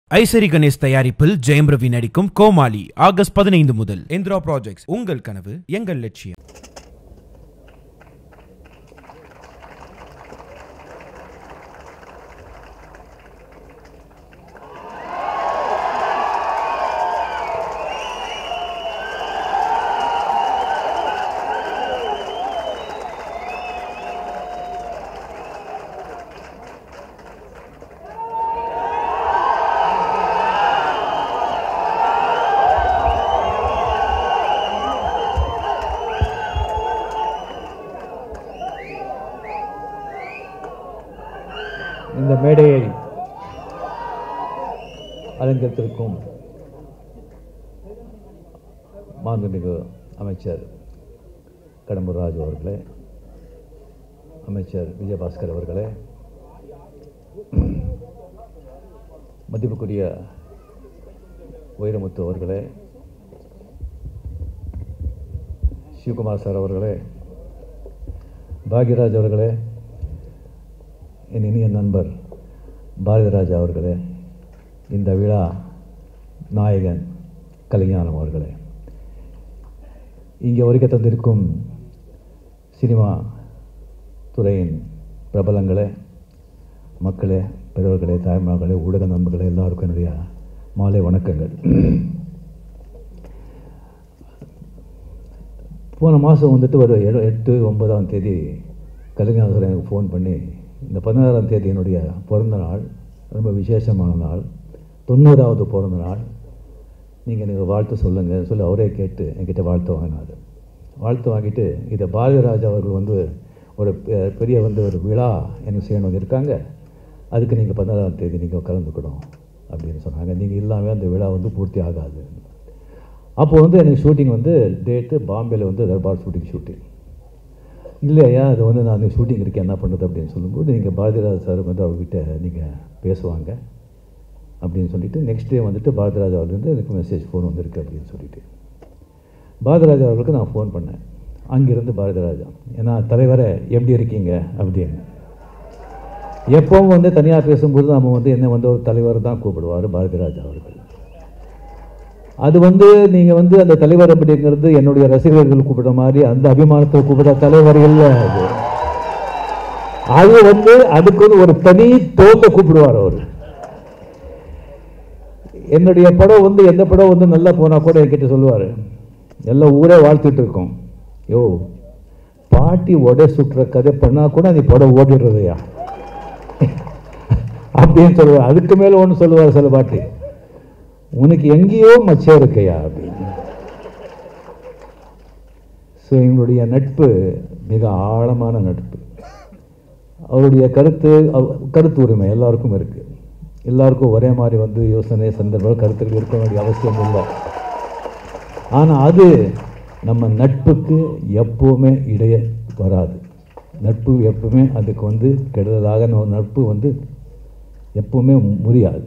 ஐசரி கணேஷ் தயாரிப்பில் ஜெயம் ரவி நடிக்கும் கோமாளி ஆகஸ்ட் பதினைந்து முதல் இந்திரா ப்ராஜெக்ட்ஸ் உங்கள் கனவு எங்கள் லட்சியம் இந்த மேடையை அலங்கரித்திருக்கும் மாண்புமிகு அமைச்சர் கடம்பூர் ராஜு அவர்களே அமைச்சர் விஜயபாஸ்கர் அவர்களே மதிப்புக்குரிய வைரமுத்து அவர்களே சிவகுமார் சார் அவர்களே பாக்யராஜ் அவர்களே என் இனிய நண்பர் பாரதிராஜா அவர்களே இந்த விழா நாயகன் கலைஞானம் அவர்களே இங்கே வருகை தந்திருக்கும் சினிமா துறையின் பிரபலங்களே மக்களே பெரியவர்களே தாய்மார்களே ஊடக நண்பர்களே எல்லாருக்கும் என்னுடைய மாலை வணக்கங்கள் போன மாதம் வந்துட்டு ஒரு எடு எட்டு ஒன்பதாம் தேதி கலைஞர் எனக்கு ஃபோன் பண்ணி இந்த பதினாறாம் தேதி என்னுடைய பிறந்த நாள் ரொம்ப விசேஷமான நாள் தொண்ணூறாவது பிறந்த நாள் நீங்கள் எனக்கு வாழ்த்து சொல்லுங்கள் சொல்லி அவரே கேட்டு என்கிட்ட வாழ்த்து வாங்கினார் வாழ்த்து வாங்கிட்டு இதை பாரதிராஜா அவர்கள் வந்து ஒரு பெ- பெரிய வந்து ஒரு விழா எனக்கு செய்யணும் இருக்காங்க அதுக்கு நீங்கள் பதினாறாம் தேதி நீங்கள் கலந்துக்கணும் அப்படின்னு சொன்னாங்க நீங்கள் இல்லாமல் அந்த விழா வந்து பூர்த்தி ஆகாது அப்போ வந்து எனக்கு ஷூட்டிங் வந்து டேட்டு பாம்பேயில் வந்து தர்பார் ஷூட்டிங் ஷூட்டிங் இல்லையா அது வந்து நான் ஷூட்டிங் இருக்கேன் என்ன பண்ணுறது அப்படின்னு சொல்லும்போது நீங்கள் பாரதிராஜ் சார் வந்து அவர்கிட்ட நீங்கள் பேசுவாங்க அப்படின்னு சொல்லிட்டு நெக்ஸ்ட் டே வந்துட்டு பாரதிராஜ் அவர்லேருந்து எனக்கு மெசேஜ் ஃபோன் வந்திருக்கு அப்படின்னு சொல்லிட்டு பாரதிராஜா அவர்களுக்கு நான் ஃபோன் பண்ணேன் அங்கிருந்து பாரதிராஜா ஏன்னா தலைவரை எப்படி இருக்கீங்க அப்படின்னு எப்பவும் வந்து தனியாக பேசும்போது நம்ம வந்து என்ன வந்து ஒரு தலைவர் தான் கூப்பிடுவார் பாரதிராஜா அவர்கள் அது வந்து நீங்கள் வந்து அந்த தலைவர் அப்படிங்கிறது என்னுடைய ரசிகர்கள் கூப்பிடுற மாதிரி அந்த அபிமானத்தை கூப்பிடுற தலைவர் இல்லை அது அது வந்து அதுக்கு வந்து ஒரு தனி தோட்ட கூப்பிடுவார் அவர் என்னுடைய படம் வந்து எந்த படம் வந்து நல்லா போனால் கூட என்கிட்ட சொல்லுவார் எல்லாம் ஊரே வாழ்த்துட்டு இருக்கோம் யோ பாட்டி உடை சுற்றுற கதை பண்ணால் கூட நீ படம் ஓடிடுறதையா அப்படின்னு சொல்லுவார் அதுக்கு மேலே ஒன்று சொல்லுவார் சில பாட்டி உனக்கு எங்கேயோ மச்சம் இருக்கையா அப்படின்னு ஸோ எங்களுடைய நட்பு மிக ஆழமான நட்பு அவருடைய கருத்து அவ- கருத்து உரிமை எல்லாருக்கும் இருக்குது எல்லாருக்கும் ஒரே மாதிரி வந்து யோசனை சந்தர்ப்பம் கருத்துக்கள் இருக்க வேண்டிய அவசியம் இல்லை ஆனால் அது நம்ம நட்புக்கு எப்போவுமே இடைய வராது நட்பு எப்பவுமே அதுக்கு வந்து கெடுதலாக நம்ம நட்பு வந்து எப்பவுமே முடியாது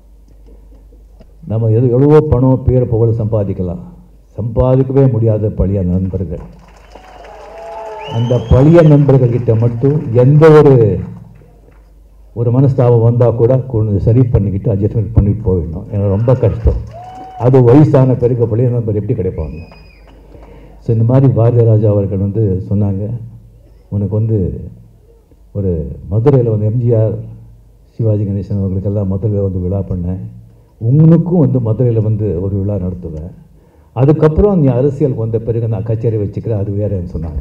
நம்ம எது எவ்வளவோ பணம் பேர் புகழ் சம்பாதிக்கலாம் சம்பாதிக்கவே முடியாத பழைய நண்பர்கள் அந்த பழைய நண்பர்கள் கிட்ட மட்டும் எந்த ஒரு ஒரு மனஸ்தாபம் வந்தால் கூட கொஞ்சம் சரி பண்ணிக்கிட்டு அட்ஜஸ்ட்மெண்ட் பண்ணிட்டு போயிடணும் எனக்கு ரொம்ப கஷ்டம் அது வயசான பிறகு பழைய நண்பர் எப்படி கிடைப்பாங்க ஸோ இந்த மாதிரி பாரதிராஜா அவர்கள் வந்து சொன்னாங்க உனக்கு வந்து ஒரு மதுரையில் வந்து எம்ஜிஆர் சிவாஜி கணேசன் அவர்களுக்கெல்லாம் மதுரையில் வந்து விழா பண்ணேன் உங்களுக்கும் வந்து மதுரையில் வந்து ஒரு விழா நடத்துவேன் அதுக்கப்புறம் நீ அரசியலுக்கு வந்த பிறகு நான் கச்சேரி வச்சுக்கிறேன் அது வேறேன்னு சொன்னாங்க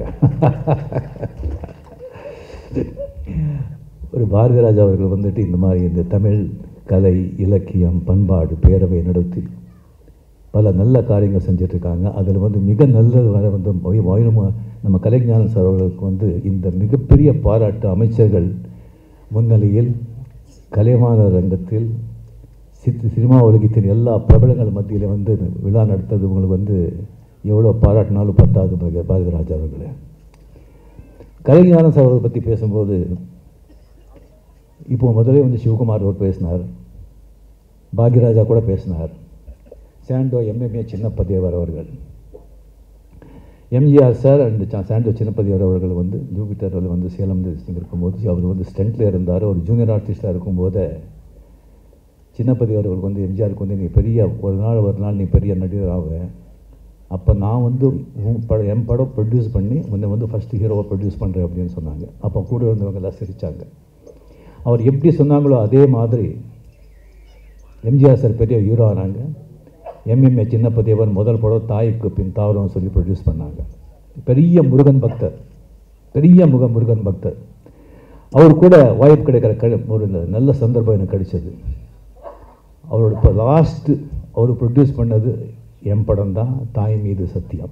ஒரு பாரதிராஜா அவர்கள் வந்துட்டு இந்த மாதிரி இந்த தமிழ் கலை இலக்கியம் பண்பாடு பேரவை நடத்தி பல நல்ல காரியங்கள் செஞ்சிட்ருக்காங்க அதில் வந்து மிக நல்லது வர வந்து வை- வைரம- நம்ம கலைஞானம் சார் அவர்களுக்கு வந்து இந்த மிகப்பெரிய பாராட்டு அமைச்சர்கள் முன்னிலையில் கலைவாண ரங்கத்தில் சித் சினிமா உலகத்தின் எல்லா பிரபலங்கள் மத்தியில் வந்து இந்த விழா நடத்தது உங்களுக்கு வந்து எவ்வளோ பாராட்டினாலும் பத்தாது பாரதி- பாரதிராஜா அவர்களே கலைஞானம் சார் அவர்களை பற்றி பேசும்போது இப்போ முதலே வந்து சிவகுமார் அவர் பேசினார் பாக்யராஜா கூட பேசினார் சாண்டோ எம்எம்ஏ சின்னப்பதேவர் அவர்கள் MGR sir and Sandow Chinnappa Thevar அவர்கள் வந்து ஜூபிட்டரில் வந்து சேலம் டிஸ்ட்ரிக்ட் இருக்கும்போது அவர் வந்து ஸ்டண்ட்டில் இருந்தார் ஒரு ஜூனியர் ஆர்டிஸ்டாக இருக்கும்போது சின்னப்பதி அவர்களுக்கு வந்து எம்ஜிஆருக்கு வந்து நீ பெரிய ஒரு நாள் ஒரு நாள் நீ பெரிய நடிகர் ஆக அப்போ நான் வந்து உன் படம் என் படம் ப்ரொடியூஸ் பண்ணி உன்னை வந்து ஃபஸ்ட்டு ஹீரோவை ப்ரொடியூஸ் பண்ணுறேன் அப்படின்னு சொன்னாங்க அப்போ கூட இருந்தவங்க எல்லாம் சிரித்தாங்க அவர் எப்படி சொன்னாங்களோ அதே மாதிரி எம்ஜிஆர் சார் பெரிய ஹீரோ ஆனாங்க எம்எம்ஏ சின்னப்பதேவன் முதல் படம் தாய்க்கு பின் தாவரம் சொல்லி ப்ரொடியூஸ் பண்ணாங்க பெரிய முருகன் பக்தர் பெரிய முக முருகன் பக்தர் அவர் கூட வாய்ப்பு கிடைக்கிற க ஒரு நல்ல சந்தர்ப்பம் எனக்கு கிடைச்சது அவரோட இப்போ லாஸ்ட்டு அவர் ப்ரொடியூஸ் பண்ணது என் படம் தான் தாய் மீது சத்தியம்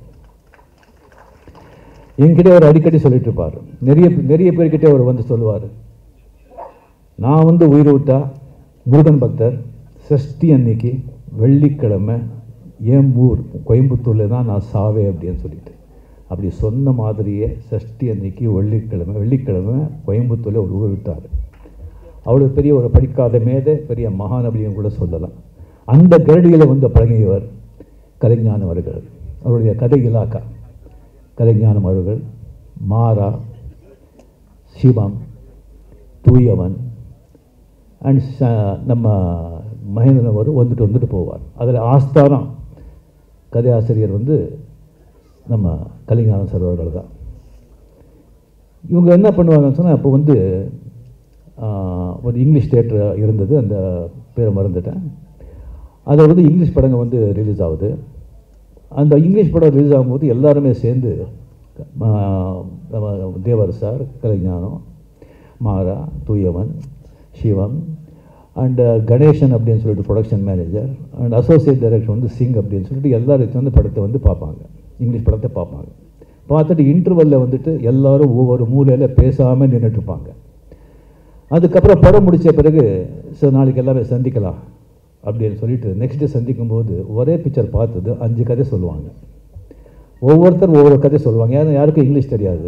என்கிட்ட அவர் அடிக்கடி சொல்லிட்டு இருப்பார் நிறைய நிறைய பேர்கிட்ட அவர் வந்து சொல்லுவார் நான் வந்து உயிர் விட்டா முருகன் பக்தர் சஷ்டி அன்னைக்கு வெள்ளிக்கிழமை என் ஊர் கோயம்புத்தூரில் தான் நான் சாவே அப்படின்னு சொல்லிட்டு அப்படி சொன்ன மாதிரியே சஷ்டி அன்னைக்கு வெள்ளிக்கிழமை வெள்ளிக்கிழமை கோயம்புத்தூரில் ஒரு ஊர் விட்டார் அவ்வளோ பெரிய ஒரு படிக்காத மேதை பெரிய மகாநபியும் கூட சொல்லலாம் அந்த கரடியில் வந்து பழகியவர் கலைஞானம் அவர்கள் அவருடைய கதை இலாக்கா கலைஞானம் அவர்கள் மாறா சிவம் தூயவன் அண்ட் நம்ம மகேந்திரன் அவர் வந்துட்டு வந்துட்டு போவார் அதில் ஆஸ்தானம் கதையாசிரியர் வந்து நம்ம கலிஞானம் சார் அவர்கள் தான் இவங்க என்ன பண்ணுவாங்கன்னு சொன்னால் அப்போ வந்து ஆஹ், ஒரு இங்கிலீஷ் தேட்டர் இருந்தது அந்த பேரை மறந்துட்டேன் அதில் வந்து இங்கிலீஷ் படங்கள் வந்து ரிலீஸ் ஆகுது அந்த இங்கிலீஷ் படம் ரிலீஸ் ஆகும்போது எல்லாருமே சேர்ந்து ஆஹ், நம்ம தேவர் சார் கலைஞானம் மாறா தூயவன் சிவம் அண்ட் கணேசன் அப்படின்னு சொல்லிட்டு production manager and associate director வந்து சிங் அப்படின்னு சொல்லிட்டு எல்லாரும் வந்து படத்தை வந்து பார்ப்பாங்க இங்கிலீஷ் படத்தை பார்ப்பாங்க பார்த்துட்டு இன்டர்வெல்ல வந்துட்டு எல்லாரும் ஒவ்வொரு மூலையில் பேசாமல் நின்றுட்டு இருப்பாங்க அதுக்கப்புறம் படம் முடித்த பிறகு சார் நாளைக்கு எல்லாமே சந்திக்கலாம் அப்படின்னு சொல்லிட்டு நெக்ஸ்ட் டே சந்திக்கும் போது ஒரே பிக்சர் பார்த்தது அஞ்சு கதை சொல்லுவாங்க ஒவ்வொருத்தர் ஒவ்வொரு கதை சொல்லுவாங்க ஏன்னா யாருக்கும் இங்கிலீஷ் தெரியாது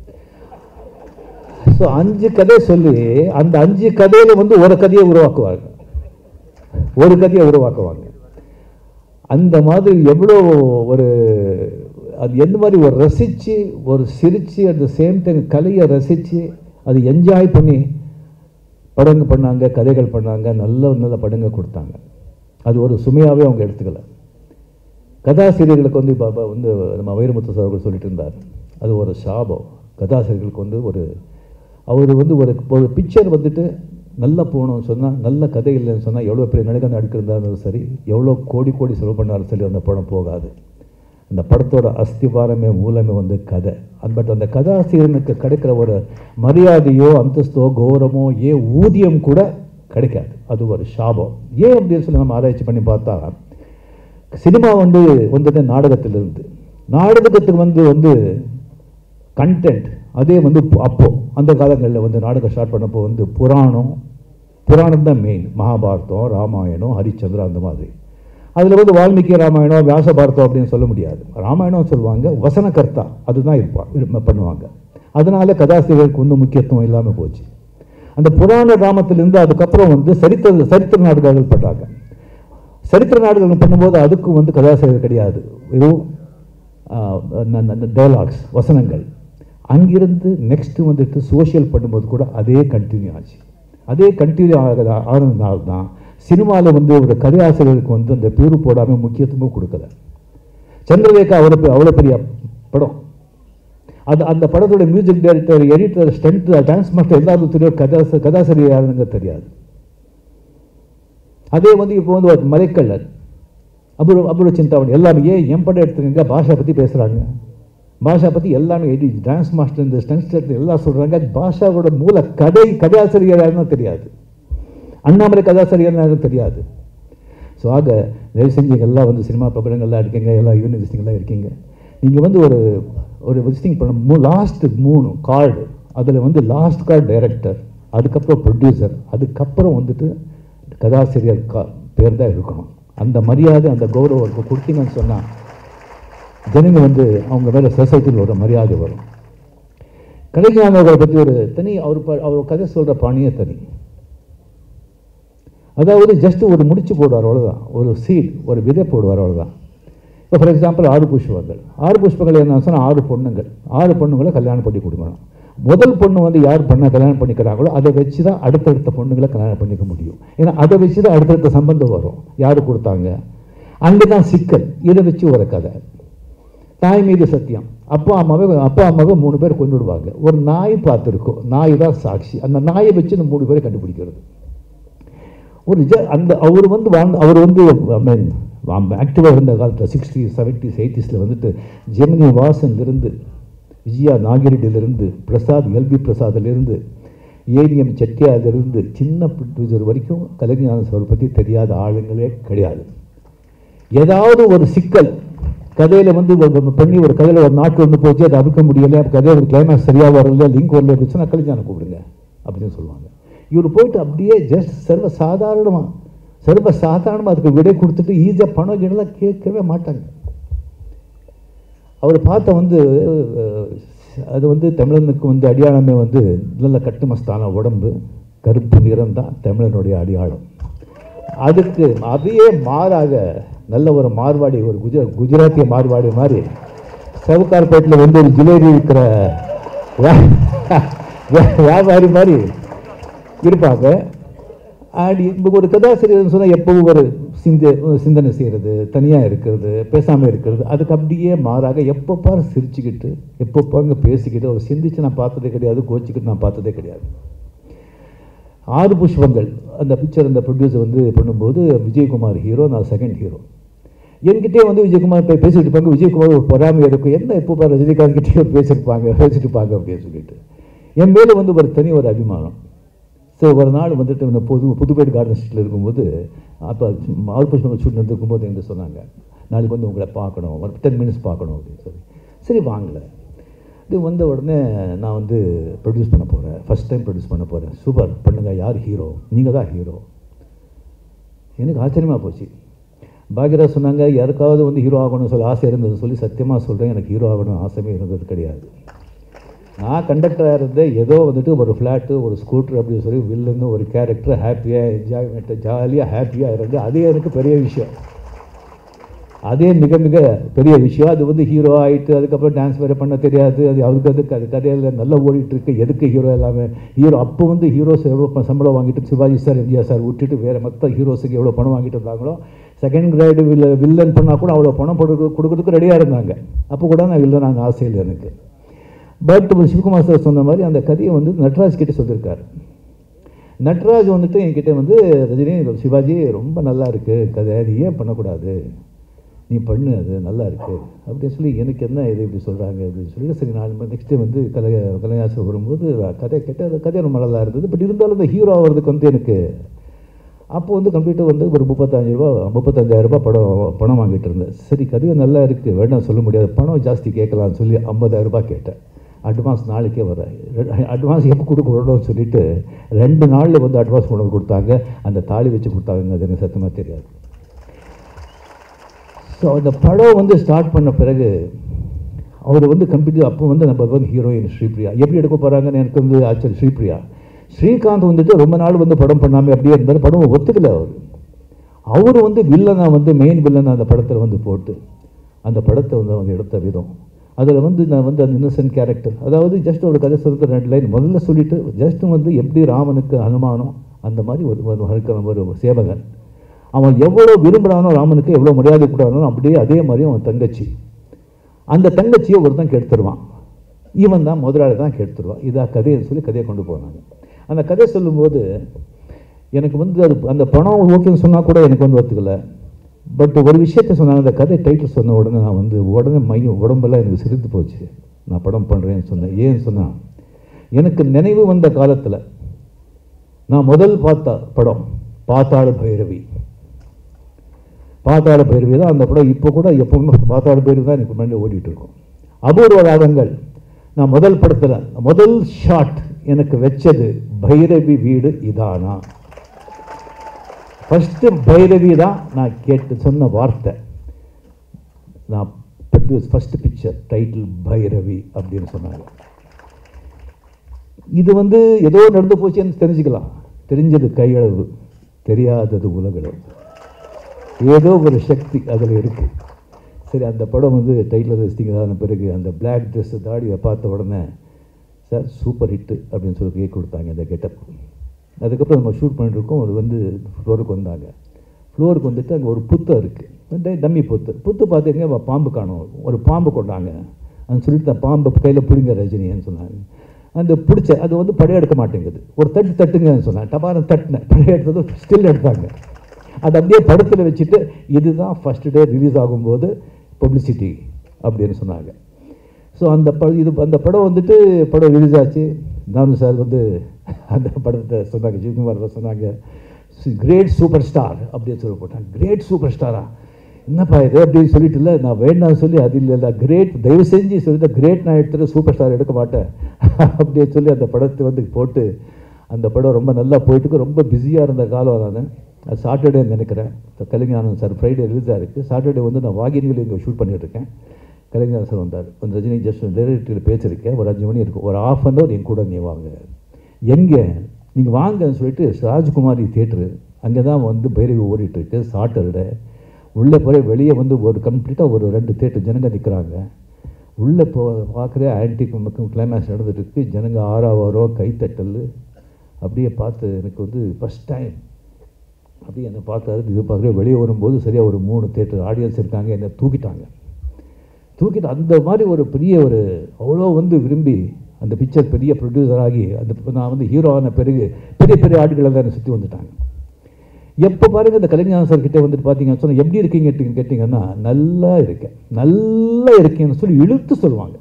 ஸோ அஞ்சு கதை சொல்லி அந்த அஞ்சு கதையில வந்து ஒரு கதையை உருவாக்குவாங்க ஒரு கதையை உருவாக்குவாங்க அந்த மாதிரி எவ்வளோ ஒரு அது எந்த மாதிரி ஒரு ரசித்து ஒரு சிரித்து அட் த சேம் டைம் கலையை ரசித்து அது என்ஜாய் பண்ணி படங்க பண்ணாங்க கதைகள் பண்ணாங்க நல்ல நல்ல படங்க கொடுத்தாங்க அது ஒரு சுமையாகவே அவங்க எடுத்துக்கல கதாசிரியர்களுக்கு வந்து இப்போ வந்து நம்ம வைரமுத்து சார் அவர்கள் சொல்லிட்டு இருந்தார் அது ஒரு சாபம் கதாசிரியர்களுக்கு வந்து ஒரு அவர் வந்து ஒரு ஒரு பிக்சர் வந்துட்டு நல்லா போகணும்னு சொன்னால் நல்ல கதை இல்லைன்னு சொன்னால் எவ்வளோ பெரிய நடிகர் நடிக்கிறதாலும் சரி எவ்வளோ கோடி கோடி செலவு பண்ணாலும் சரி அந்த படம் போகாது அந்த படத்தோட அஸ்திவாரமே மூலமே வந்து கதை பட் அந்த கதாசிரியனுக்கு கிடைக்கிற ஒரு மரியாதையோ அந்தஸ்தோ கௌரவமோ ஏன் ஊதியம் கூட கிடைக்காது அது ஒரு சாபம் ஏன் அப்படின்னு சொல்லி நம்ம ஆராய்ச்சி பண்ணி பார்த்தா சினிமா வந்து வந்தது நாடகத்திலிருந்து நாடகத்துக்கு வந்து வந்து கண்டென்ட் அதே வந்து பு- அப்போ அந்த காலங்களில் வந்து நாடகம் ஸ்டார்ட் பண்ணப்போ வந்து புராணம் புராணம் தான் மெயின் மகாபாரதம் ராமாயணம் ஹரிச்சந்திரா அந்த மாதிரி அதில் வந்து வால்மீகி ராமாயணம் வியாச பாரதம் அப்படின்னு சொல்ல முடியாது ராமாயணம் சொல்லுவாங்க வசனகர்த்தா அதுதான் இருப்பா இரு- பண்ணுவாங்க அதனால கதாசிரியருக்கு வந்து முக்கியத்துவம் இல்லாமல் போச்சு அந்த புராண ராமத்திலிருந்து அதுக்கப்புறம் வந்து சரித்திர சரித்திர நாடகங்கள் பண்ணாங்க சரித்திர நாடகங்கள் பண்ணும்போது அதுக்கும் வந்து கதாசிரியர் கிடையாது வெறும் டயலாக்ஸ் வசனங்கள் அங்கிருந்து நெக்ஸ்ட் வந்துட்டு சோஷியல் பண்ணும்போது கூட அதே கண்டினியூ ஆச்சு அதே கண்டினியூ ஆகிற ஆனதுனால தான் சினிமாவில் வந்து ஒரு கதையாசிரியருக்கு வந்து அந்த பேரு போடாமல் முக்கியத்துவமும் கொடுக்கல சந்திரலேகா அவ்வளோ பெ- அவ்வளோ பெரிய படம் அது அந்த படத்தோட music director editor stunt dance master எல்லாருக்கும் தெரியும் கதாச கதாசிரியர் யாருன்னு தெரியாது அதே வந்து இப்போ வந்து ஒரு மலைக்கல்லர் அபுர அபுர சிந்தாவணி எல்லாமே ஏன் என் படம் எடுத்துக்கங்க பாஷா பற்றி பேசுகிறாங்க பாஷா பற்றி எல்லாமே எடி டான்ஸ் மாஸ்டர் இந்த ஸ்டன்ட் எல்லாம் சொல்கிறாங்க பாஷாவோட மூல கதை கதாசிரியர் யாருன்னு தெரியாது அண்ணாமலை கதாசிரியர் யாருன்னு தெரியாது ஸோ ஆக தயவு செஞ்சு எல்லாம் வந்து சினிமா பிரபலங்கள்லாம் இருக்கீங்க எல்லாம் யூனிவர்சிட்டிங்கெல்லாம் இருக்கீங்க நீங்கள் வந்து ஒரு ஒரு விசிட்டிங் பண்ண மூ லாஸ்ட் மூணு கார்டு அதில் வந்து லாஸ்ட் கார்டு டைரக்டர் அதுக்கப்புறம் ப்ரொடியூசர் அதுக்கப்புறம் வந்துட்டு கதாசிரியர் கா பேர் தான் இருக்கணும் அந்த மரியாதை அந்த கௌரவம் கொடுத்தீங்கன்னு சொன்னால் ஜனங்க வந்து அவங்க மேலே சொசைட்டியில் ஒரு மரியாதை வரும் கலைஞான அவரை பற்றி ஒரு தனி அவர் ப- அவர் கதை சொல்கிற பாணியே தனி அதாவது ஜஸ்ட் ஒரு முடிச்சு போடுவார் அவ்வளோதான் ஒரு சீட் ஒரு விதை போடுவார் அவ்வளோதான் இப்போ ஃபார் எக்ஸாம்பிள் ஆறு புஷ்பங்கள் ஆறு புஷ்பங்கள் என்ன சொன்னால் ஆறு பொண்ணுங்கள் ஆறு பொண்ணுங்களை கல்யாணம் பண்ணி கொடுக்கணும் முதல் பொண்ணு வந்து யார் பண்ண கல்யாணம் பண்ணிக்கிறாங்களோ அதை வச்சு தான் அடுத்தடுத்த பொண்ணுங்களை கல்யாணம் பண்ணிக்க முடியும் ஏன்னா அதை வச்சு தான் அடுத்தடுத்த சம்பந்தம் வரும் யார் கொடுத்தாங்க அங்கே தான் சிக்கல் இதை வச்சு ஒரு கதை தாய் மீது சத்தியம் அப்பா அம்மாவே அப்பா அம்மாவை மூணு பேர் கொண்டு விடுவாங்க ஒரு நாய் பார்த்துருக்கோம் நாய் தான் சாட்சி அந்த நாயை வச்சு இந்த மூணு பேரை கண்டுபிடிக்கிறது ஒரு ஜ அந்த அவர் வந்து வாழ்ந்த அவர் வந்து ஐ மீன் ஆக்டிவாக இருந்த காலத்தில் சிக்ஸ்டி செவன்டிஸ் எயிட்டிஸில் வந்துட்டு ஜெமினி வாசன்லேருந்து விஜயா நாகிரெட்டிலிருந்து பிரசாத் எல்பி பிரசாத்லேருந்து ஏவிஎம் செட்டியாரிலிருந்து சின்ன ப்ரொடியூசர் வரைக்கும் கலைஞர் சார் பற்றி தெரியாத ஆளுங்களே கிடையாது ஏதாவது ஒரு சிக்கல் கதையில் வந்து ஒரு பண்ணி ஒரு கதையில் ஒரு நாட்டு வந்து போச்சு அதை அவுக்க முடியலை கதை ஒரு கிளைமேக்ஸ் சரியாக வரல லிங்க் வரல அப்படின்னு சொன்னால் கலைஞான கூப்பிடுங்க அப்படின்னு சொல்லுவாங்க இவர் போயிட்டு அப்படியே ஜஸ்ட் சர்வ சாதாரணமாக சர்வ சாதாரணமாக அதுக்கு விடை கொடுத்துட்டு ஈஸியாக பணம் கிணலாம் கேட்கவே மாட்டாங்க அவர் பார்த்த வந்து அஹ், அது வந்து தமிழனுக்கு வந்து அடையாளமே வந்து நல்ல கட்டுமஸ்தான உடம்பு கருப்பு நிறம் தான் தமிழனுடைய அடையாளம் அதுக்கு அதையே மாறாக நல்ல ஒரு மார்வாடி ஒரு குஜ குஜராத்திய மார்வாடி மாதிரி சவுகார்பேட்டில் வந்து ஒரு ஜிலேபி விற்கிற வியா- வியா- வியாபாரி மாதிரி இருப்பாங்க அடி இப்போ ஒரு கதாசிரியர்னு சொன்னால் எப்பவும் ஒரு சிந்த சிந்தனை செய்கிறது தனியாக இருக்கிறது பேசாமல் இருக்கிறது அதுக்கு அப்படியே மாறாக எப்போ பாரு சிரிச்சுக்கிட்டு எப்போ பாருங்க பேசிக்கிட்டு அவர் சிந்திச்சு நான் பார்த்ததே கிடையாது கோச்சிக்கிட்டு நான் பார்த்ததே கிடையாது ஆறு புஷ்பங்கள் அந்த பிக்சர் அந்த ப்ரொடியூசர் வந்து பண்ணும்போது விஜயகுமார் ஹீரோ நான் செகண்ட் ஹீரோ என்கிட்டே வந்து விஜயகுமார் போய் பேசிட்டு இருப்பாங்க விஜயகுமார் ஒரு பொறாமை இருக்கும் என்ன எப்போ பாரு ரஜினிகாந்த் கிட்டே பேசியிருப்பாங்க பேசிட்டு இருப்பாங்க அப்படின்னு சொல்லிட்டு என் மேலே வந்து ஒரு தனி ஒரு அபிமானம் ஸோ ஒரு நாள் வந்துட்டு இந்த புது புதுப்பேட் கார்டன் ஸ்ட்ரீட்டில் இருக்கும்போது அப்போ ஆறு புஷ்பங்கள் ஷூட் நடந்திருக்கும்போது என்கிட்ட சொன்னாங்க நாளைக்கு வந்து உங்களை பார்க்கணும் ஒரு டென் மினிட்ஸ் பார்க்கணும் அப்படின்னு சொல்லி சரி வாங்கலை இது வந்த உடனே நான் வந்து ப்ரொடியூஸ் பண்ண போகிறேன் ஃபஸ்ட் டைம் ப்ரொடியூஸ் பண்ண போகிறேன் சூப்பர் பண்ணுங்க யார் ஹீரோ நீங்கள் தான் ஹீரோ எனக்கு ஆச்சரியமாக போச்சு பாக்யராஜ் சொன்னாங்க யாருக்காவது வந்து ஹீரோ ஆகணும்னு சொல்லி ஆசை இருந்தது சொல்லி சத்தியமாக சொல்கிறேன் எனக்கு ஹீரோ ஆகணும் ஆசையே இருந்தது கிடையாது நான் கண்டக்டராக இருந்தேன் ஏதோ வந்துட்டு ஒரு ஃப்ளாட்டு ஒரு ஸ்கூட்ரு அப்படின்னு சொல்லி வில்லன்னு ஒரு கேரக்டர் ஹாப்பியாக என்ஜாய்மெண்ட்டு ஜாலியாக ஹாப்பியாக இருந்து அதே எனக்கு பெரிய விஷயம் அதே மிக மிக பெரிய விஷயம் அது வந்து ஹீரோ ஆகிட்டு அதுக்கப்புறம் டான்ஸ் வேறு பண்ண தெரியாது அது அவருக்கு அதுக்கு அது கதையில் நல்லா ஓடிட்டு இருக்கு எதுக்கு ஹீரோ எல்லாமே ஹீரோ அப்போ வந்து ஹீரோஸ் எவ்வளோ ப- சம்பளம் வாங்கிட்டு சிவாஜி சார் எம்ஜிஆர் சார் விட்டுட்டு வேறு மற்ற ஹீரோஸுக்கு எவ்வளோ பணம் வாங்கிட்டு இருந்தாங்களோ செகண்ட் கிரேடு வில்ல வில்லன் பண்ணால் கூட அவ்வளோ பணம் கொடுக்க கொடுக்கறதுக்கு ரெடியாக இருந்தாங்க அப்போ கூட நான் வில்லன் நாங்கள் ஆசையில் எனக்கு பட் சிவகுமார் சார் சொன்ன மாதிரி அந்த கதையை வந்து நட்ராஜ் கிட்ட சொல்லியிருக்காரு நட்ராஜ் வந்துட்டு என்கிட்ட வந்து ரஜினி சிவாஜி ரொம்ப நல்லா இருக்குது கதை நீ ஏன் பண்ணக்கூடாது நீ பண்ணு அது நல்லா இருக்கு அப்படின்னு சொல்லி எனக்கு என்ன இது இப்படி சொல்கிறாங்க அப்படின்னு சொல்லி சரி நான் நெக்ஸ்ட்டு வந்து கலை கலைஞாசர் வரும்போது கதை கேட்டு அந்த கதை ரொம்ப நல்லா இருந்தது பட் இருந்தாலும் இந்த ஹீரோ ஆகிறதுக்கு வந்து எனக்கு அப்போ வந்து கம்ப்யூட்டர் வந்து ஒரு முப்பத்தஞ்சு ரூபா முப்பத்தஞ்சாயிரம் ரூபாய் படம் பணம் வாங்கிட்டு இருந்தேன் சரி கதையும் நல்லா இருக்குது வேண்டாம் சொல்ல முடியாது பணம் ஜாஸ்தி கேட்கலாம்னு சொல்லி ஐம்பதாயிரம் ரூபாய் கேட்டேன் அட்வான்ஸ் நாளைக்கே வரேன் அட்வான்ஸ் எப்போ கொடுக்க வரணும்னு சொல்லிட்டு ரெண்டு நாளில் வந்து அட்வான்ஸ் கொண்டு வந்து கொடுத்தாங்க அந்த தாலி வச்சு கொடுத்தாங்க அது எனக்கு சத்தமாக தெரியாது ஸோ அந்த படம் வந்து ஸ்டார்ட் பண்ண பிறகு அவர் வந்து கம்ப்ளீட் அப்போ வந்து நம்பர் ஒன் ஹீரோயின் ஸ்ரீபிரியா எப்படி எடுக்க போகிறாங்கன்னு எனக்கு வந்து ஆச்சரிய ஸ்ரீபிரியா ஸ்ரீகாந்த் வந்துட்டு ரொம்ப நாள் வந்து படம் பண்ணாமல் அப்படியே இருந்தார் படம் ஒத்துக்கல அவர் அவர் வந்து வில்லனை வந்து மெயின் வில்லனை அந்த படத்தில் வந்து போட்டு அந்த படத்தை வந்து அவங்க எடுத்த விதம் அதில் வந்து நான் வந்து அந்த இன்னசென்ட் கேரக்டர் அதாவது ஜஸ்ட் ஒரு கதை சொல்கிறது ரெண்டு லைன் முதல்ல சொல்லிட்டு ஜஸ்ட் வந்து எப்படி ராமனுக்கு அனுமானம் அந்த மாதிரி ஒரு ஒரு ஒரு ஒரு சேவகன் அவன் எவ்வளோ விரும்புகிறானோ ராமனுக்கு எவ்வளோ மரியாதை கூடானோ அப்படியே அதே மாதிரி அவன் தங்கச்சி அந்த தங்கச்சியை ஒருத்தன் கெடுத்துருவான் இவன் தான் முதலாளி தான் கெடுத்துருவான் இதாக கதையை சொல்லி கதையை கொண்டு போனாங்க அந்த கதையை சொல்லும்போது எனக்கு வந்து அது அந்த பணம் ஓகேன்னு சொன்னால் கூட எனக்கு வந்து ஒத்துக்கல பட் ஒரு விஷயத்த சொன்னாங்க அந்த கதை டைட்டில் சொன்ன உடனே நான் வந்து உடனே மையம் உடம்பெல்லாம் எனக்கு சிரித்து போச்சு நான் படம் பண்ணுறேன்னு சொன்னேன் ஏன்னு சொன்னால் எனக்கு நினைவு வந்த காலத்தில் நான் முதல் பார்த்த படம் பாத்தாள பைரவி பாத்தாள பைரவி தான் அந்த படம் இப்போ கூட எப்பவுமே பாத்தாள பைரவி தான் எனக்கு முன்னாடி ஓடிட்டு இருக்கும் அபூர்வ ராகங்கள் நான் முதல் படத்தில் முதல் ஷாட் எனக்கு வச்சது பைரவி வீடு இதானா ஃபஸ்ட்டு பைரவி தான் நான் கேட்டு சொன்ன வார்த்தை நான் produce first picture title Bhairavi அப்படின்னு சொன்னாங்க இது வந்து ஏதோ நடந்து போச்சுன்னு தெரிஞ்சுக்கலாம் தெரிஞ்சது கையளவு தெரியாதது உலகளவு ஏதோ ஒரு சக்தி அதில் இருக்குது சரி அந்த படம் வந்து டைட்டில் லிஸ்டிங் ஆன பிறகு அந்த பிளாக் ட்ரெஸ் தாடியை பார்த்த உடனே சார் சூப்பர் ஹிட்டு அப்படின்னு சொல்லி கேக் கொடுத்தாங்க இந்த கெட்டப் அதுக்கப்புறம் நம்ம ஷூட் பண்ணிட்டு இருக்கோம் அது வந்து ஃப்ளோருக்கு வந்தாங்க ஃப்ளோருக்கு வந்துட்டு அங்கே ஒரு புத்தம் இருக்குது டம்மி புத்து புத்து பார்த்தீங்க பாம்பு காணும் ஒரு பாம்பு கொண்டாங்க அது சொல்லிட்டு அந்த பாம்பை கையில் பிடிங்க ரஜினின்னு சொன்னாங்க அந்த பிடிச்ச அது வந்து படையெடுக்க மாட்டேங்குது ஒரு தட்டு தட்டுங்கன்னு சொன்னாங்க டபாரம் தட்டினேன் படையெடுத்தது ஸ்டில் எடுத்தாங்க அது அப்படியே படத்தில் வச்சுட்டு இதுதான் ஃபஸ்ட் டே ரிலீஸ் ஆகும்போது பப்ளிசிட்டி அப்படின்னு சொன்னாங்க ஸோ அந்த படம் இது அந்த படம் வந்துட்டு படம் ரிலீஸ் ஆச்சு நானும் சார் வந்து அந்த படத்தை சொன்னாங்க ஜிவ்குமார் சொன்னாங்க கிரேட் சூப்பர் ஸ்டார் அப்படின்னு சொல்லி போட்டாங்க கிரேட் சூப்பர் ஸ்டாரா என்னப்பா இது அப்படின்னு சொல்லிட்டு இல்லை நான் வேண்டாம்னு சொல்லி அது இல்லை இல்லை கிரேட் தயவு செஞ்சு சொல்லிட்டு கிரேட் நான் எடுத்துட்டு சூப்பர் ஸ்டார் எடுக்க மாட்டேன் அப்படின்னு சொல்லி அந்த படத்தை வந்து போட்டு அந்த படம் ரொம்ப நல்லா போயிட்டு ரொம்ப பிஸியாக இருந்த காலம் நான் அது சாட்டர்டே நினைக்கிறேன் கலைஞானந்த் சார் ஃப்ரைடே ரிலீஸ் ஆகிருக்கு சாட்டர்டே வந்து நான் வாகினிகள் இங்கே ஷூட் பண்ணிட்டு இருக்கேன் கலைஞர் சார் வந்தார் வந்து ரஜினி ஜஸ்ட் டைரக்டரில் பேசியிருக்கேன் ஒரு அஞ்சு மணி இருக்கும் ஒரு ஆஃப் அன் ஹவர் என் கூட நீ வாங்க எங்கே நீங்கள் வாங்கன்னு சொல்லிட்டு ராஜ்குமாரி தேட்ரு அங்கே தான் வந்து பைரவி ஓடிட்டுருக்கு சாட்டர்டே உள்ளே போய் வெளியே வந்து ஒரு கம்ப்ளீட்டாக ஒரு ரெண்டு தேட்டர் ஜனங்க நிற்கிறாங்க உள்ளே போ பார்க்குற ஆன்டி மக்கள் கிளைமேக்ஸ் நடந்துட்டு இருக்கு ஜனங்க ஆறாவாரோ கைத்தட்டல் அப்படியே பார்த்து எனக்கு வந்து ஃபஸ்ட் டைம் அப்படியே என்னை பார்த்தாரு இது பார்க்குற வெளியே வரும்போது சரியாக ஒரு மூணு தேட்டர் ஆடியன்ஸ் இருக்காங்க என்னை தூக்கிட்டாங்க தூக்கிட்டு அந்த மாதிரி ஒரு பெரிய ஒரு அவ்வளோ வந்து விரும்பி அந்த பிக்சர் பெரிய ப்ரொடியூசர் ஆகி அந்த நான் வந்து ஹீரோ ஆன பிறகு பெரிய பெரிய ஆடுகளை தான் என்னை சுற்றி வந்துட்டாங்க எப்போ பாருங்கள் இந்த கலைஞர் சார் கிட்டே வந்துட்டு பார்த்தீங்கன்னு சொன்னால் எப்படி இருக்கீங்க கேட்டிங்கன்னா நல்லா இருக்கேன் நல்லா இருக்கேன்னு சொல்லி இழுத்து சொல்லுவாங்க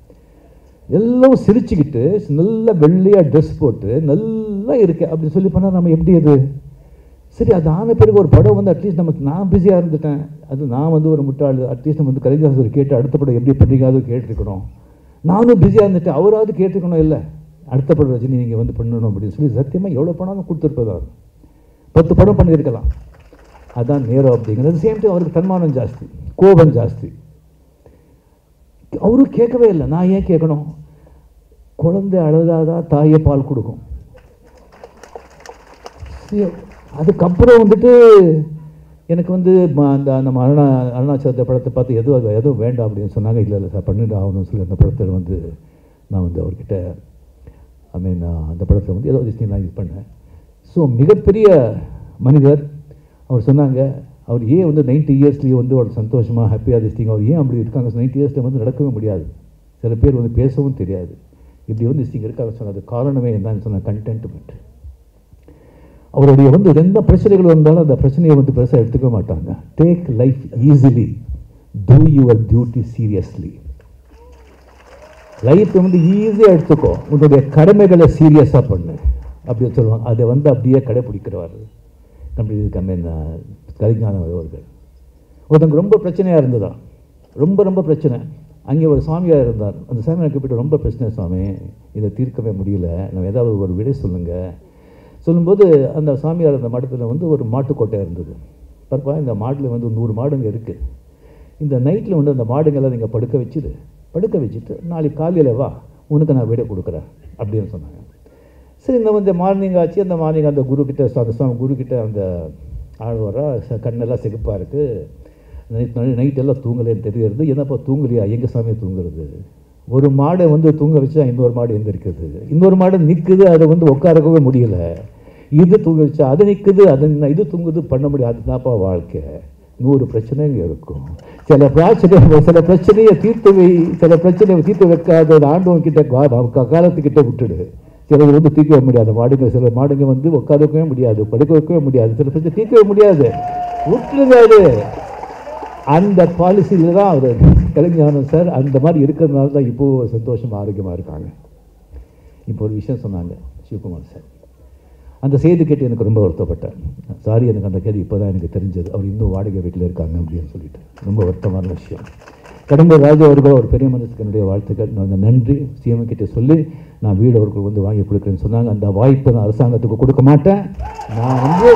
எல்லாம் சிரிச்சுக்கிட்டு நல்ல வெள்ளையாக ட்ரெஸ் போட்டு நல்லா இருக்கேன் அப்படின்னு சொல்லி பண்ணால் நம்ம எப்படி அது சரி அது ஆன பிறகு ஒரு படம் வந்து அட்லீஸ்ட் நமக்கு நான் பிஸியாக இருந்துட்டேன் அது நான் வந்து ஒரு முட்டாள் அட்லீஸ்ட் நம்ம வந்து கலைஞர் சார் கேட்டு அடுத்த படம் எப்படி பண்ணுறீங்க அது கேட்டிருக்கணும் நானும் பிஸியாக இருந்துட்டேன் அவராவது கேட்டிருக்கணும் இல்லை அடுத்த படம் ரஜினி நீங்கள் வந்து பண்ணணும் அப்படின்னு சொல்லி சத்தியமாக எவ்வளோ பணம் கொடுத்துருப்பதா பத்து படம் பண்ணியிருக்கலாம் அதான் நேரம் அப்படிங்கிறது சேம் டைம் அவருக்கு தன்மானம் ஜாஸ்தி கோபம் ஜாஸ்தி அவரும் கேட்கவே இல்லை நான் ஏன் கேட்கணும் குழந்தை அழுதாதான் தாயை பால் கொடுக்கும் சரி, அதுக்கப்புறம் வந்துட்டு எனக்கு வந்து ம- அந்த நம்ம அருணா அருணாச்சலத்தை படத்தை பார்த்து எதுவும் எதுவும் வேண்டாம் அப்படின்னு சொன்னாங்க இல்லை இல்லை சார் பண்ணிட்டு ஆகணும்னு சொல்லி அந்த படத்தில் வந்து நான் வந்து அவர்கிட்ட ஐ மீன் அந்த படத்தில் வந்து ஏதோ விஷயம் நான் இது பண்ணேன் ஸோ மிகப்பெரிய மனிதர் அவர் சொன்னாங்க அவர் ஏன் வந்து நைன்ட்டி இயர்ஸ்லேயே வந்து அவர் சந்தோஷமாக ஹாப்பியாக திஸ்டிங் அவர் ஏன் அப்படி இருக்காங்க நைன்ட்டி இயர்ஸில் வந்து நடக்கவே முடியாது சில பேர் வந்து பேசவும் தெரியாது இப்படி வந்து திஸ்டிங் இருக்காங்க சொன்னது காரணமே என்னன்னு சொன்ன கண்டென்ட்மெண்ட் அவருடைய வந்து எந்த பிரச்சனைகள் வந்தாலும் அந்த பிரச்சனையை வந்து பெருசாக எடுத்துக்க மாட்டாங்க take life easily do your duty seriously லைஃப்பை வந்து ஈஸியாக எடுத்துக்கோ உன்னுடைய கடமைகளை சீரியஸாக பண்ணு அப்படின்னு சொல்லுவாங்க அதை வந்து அப்படியே கடைப்பிடிக்கிறவர் நம்ம இதுக்கு மீன் கலிஞானம் அவர்கள் ஒருத்தங்க ரொம்ப பிரச்சனையாக இருந்ததா ரொம்ப ரொம்ப பிரச்சனை அங்கே ஒரு சாமியார் இருந்தார் அந்த சாமியார் கூப்பிட்டு ரொம்ப பிரச்சனை சுவாமி இதை தீர்க்கவே முடியல நம்ம ஏதாவது ஒரு விடை சொல்லுங்கள் சொல்லும்போது அந்த சாமியார் அந்த மடத்தில் வந்து ஒரு மாட்டுக்கோட்டை இருந்தது பார்ப்பா இந்த மாட்டில் வந்து நூறு மாடுங்க இருக்குது இந்த நைட்டில் வந்து அந்த மாடுங்களை நீங்கள் படுக்க வச்சுது படுக்க வச்சுட்டு நாளைக்கு காலையில் வா உனக்கு நான் விடை கொடுக்குறேன் அப்படின்னு சொன்னாங்க சரி இந்த வந்து மார்னிங் ஆச்சு அந்த மார்னிங் அந்த குரு கிட்ட அந்த சுவாமி குரு கிட்ட அந்த ஆள் வர கண்ணெல்லாம் சிகப்பாக இருக்குது நைட் நைட் எல்லாம் தூங்கலைன்னு தெரியுறது என்னப்பா தூங்கலையா எங்கே சாமியை தூங்குறது ஒரு மாடை வந்து தூங்க வச்சா இன்னொரு மாடு எந்திரிக்குது இன்னொரு மாடு நிற்குது அதை வந்து உட்காரக்கவே முடியல இது தூங்க வச்சா அது நிற்குது அது நின்னா- இது தூங்குது பண்ண முடியாது அதுதான்ப்பா வாழ்க்கை நூறு பிரச்சனைங்க இருக்கும் சில பிரச்சனை சில பிரச்சனையை தீர்த்து வை சில பிரச்சனையை தீர்த்து வைக்காத ஒரு ஆண்டவன் கிட்ட கா- கா- காலத்துக்கிட்ட விட்டுடு சிலது வந்து தீர்க்கவே முடியாது மாடுங்க சில மாடுங்க வந்து உட்கார வைக்கவே முடியாது படுக்க வைக்கவே முடியாது சில பிரச்சனை தீர்க்கவே முடியாது விட்டுருங்க அது அந்த பாலிசியில் தான் அவர் கலைஞானம் சார் அந்த மாதிரி இருக்கிறதுனால தான் இப்போ சந்தோஷமா ஆரோக்கியமாக இருக்காங்க இப்போ ஒரு விஷயம் சொன்னாங்க சிவகுமார் சார் அந்த செய்தி கேட்டு எனக்கு ரொம்ப வருத்தப்பட்டேன் சாரி எனக்கு அந்த கேள்வி இப்போ தான் எனக்கு தெரிஞ்சது அவர் இன்னும் வாடகை வீட்டில் இருக்காங்க அப்படின்னு சொல்லிட்டு ரொம்ப வருத்தமான விஷயம் கடம்பூர் ராஜு அவர்கள் ஒரு பெரிய மனசுக்கு என்னுடைய வாழ்த்துக்கள் நான் அந்த நன்றி சிஎம் கிட்ட சொல்லி நான் வீடு அவர்கள் வந்து வாங்கி கொடுக்குறேன்னு சொன்னாங்க அந்த வாய்ப்பை நான் அரசாங்கத்துக்கு கொடுக்க மாட்டேன் நான் வந்து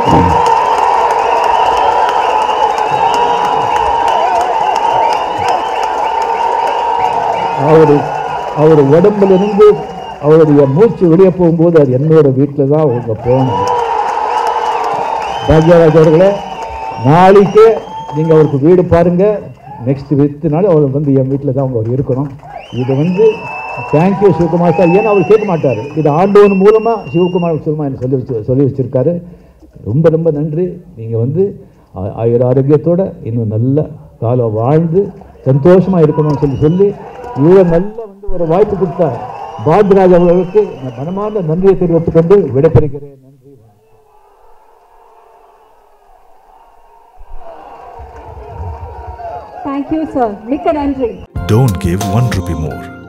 அவர் அவர் உடம்புலேருந்து அவருடைய மூச்சு வெளியே போகும்போது அது என்னோட வீட்டில் தான் அவங்க போகணும் பாக்யராஜ் அவர்களே நாளைக்கே நீங்கள் அவருக்கு வீடு பாருங்கள் நெக்ஸ்ட் வித்து நாள் அவர் வந்து என் வீட்டில் தான் அவங்க அவர் இருக்கணும் இது வந்து தேங்க்யூ சிவகுமார் சார் ஏன்னா அவர் கேட்க மாட்டார் இது ஆண்டவன் மூலமாக சிவகுமார் சும்மா எனக்கு சொல்லி வச்சு சொல்லி வச்சிருக்காரு ரொம்ப ரொம்ப நன்றி நீங்கள் வந்து ஆ- ஆயுர ஆரோக்கியத்தோட இன்னும் நல்ல காலம் வாழ்ந்து சந்தோஷமாக இருக்கணும்னு சொல்லி சொல்லி இவ்வளோ நல்ல வந்து ஒரு வாய்ப்பு கொடுத்த பாக்யராஜ் அவர்களுக்கு நான் மனமார்ந்த நன்றியை தெரிவித்துக் கொண்டு விடைபெறுகிறேன் நன்றி தேங்க்யூ சார் மிக்க நன்றி Don't give one rupee more.